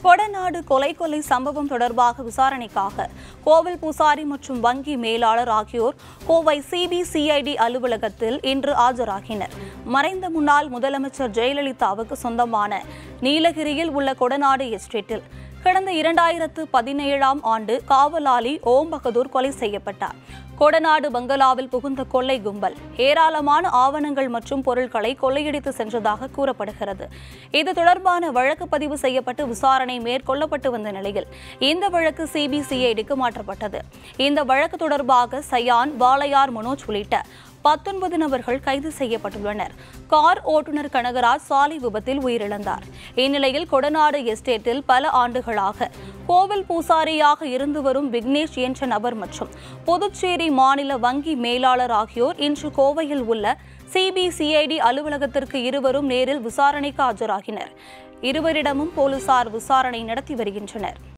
கொடநாடு கொலை கொலை சம்பவம் தொடர்பாக விசாரணைக்காக கோவில் பூசாரி மற்றும் வங்கி மேலாளர் ஆகியோர் கோவை சிபிசிஐடி அலுவலகத்தில் இன்று ஆஜராகினர் மறைந்த முன்னாள் முதலமைச்சர் ஜெயலலிதாவுக்கு சொந்தமான நீலகிரியில் உள்ள கொடநாடு எஸ்டேட்டில் கடந்த இரண்டாயிரத்து பதினேழாம் ஆண்டு காவலாளி ஓம் பகதூர் கொலை செய்யப்பட்டார் கொடநாடு பங்களாவில் புகுந்த கொள்ளை கும்பல் ஏராளமான ஆவணங்கள் மற்றும் பொருட்களை கொள்ளையடித்து சென்றதாக கூறப்படுகிறது இது தொடர்பான வழக்கு பதிவு செய்யப்பட்டு விசாரணை மேற்கொள்ளப்பட்டு வந்த நிலையில் இந்த வழக்கு சிபிசிஐடிக்கு மாற்றப்பட்டது இந்த வழக்கு தொடர்பாக சயான் வாளையார் மனோஜ் உள்ளிட்ட பத்தொன்பது நபர்கள் கைது செய்யப்பட்டுள்ளனர் கார் ஓட்டுநர் கனகராஜ் சாலை விபத்தில் உயிரிழந்தார் இந்நிலையில் கொடநாடு எஸ்டேட்டில் பல ஆண்டுகளாக கோவில் பூசாரியாக இருந்து வரும் விக்னேஷ் என்ற நபர் மற்றும் புதுச்சேரி மாநில வங்கி மேலாளர் ஆகியோர் இன்று கோவையில் உள்ள சிபிசிஐடி அலுவலகத்திற்கு இருவரும் நேரில் விசாரணைக்கு ஆஜராகினர் இருவரிடமும் போலீசார் விசாரணை நடத்தி வருகின்றனர்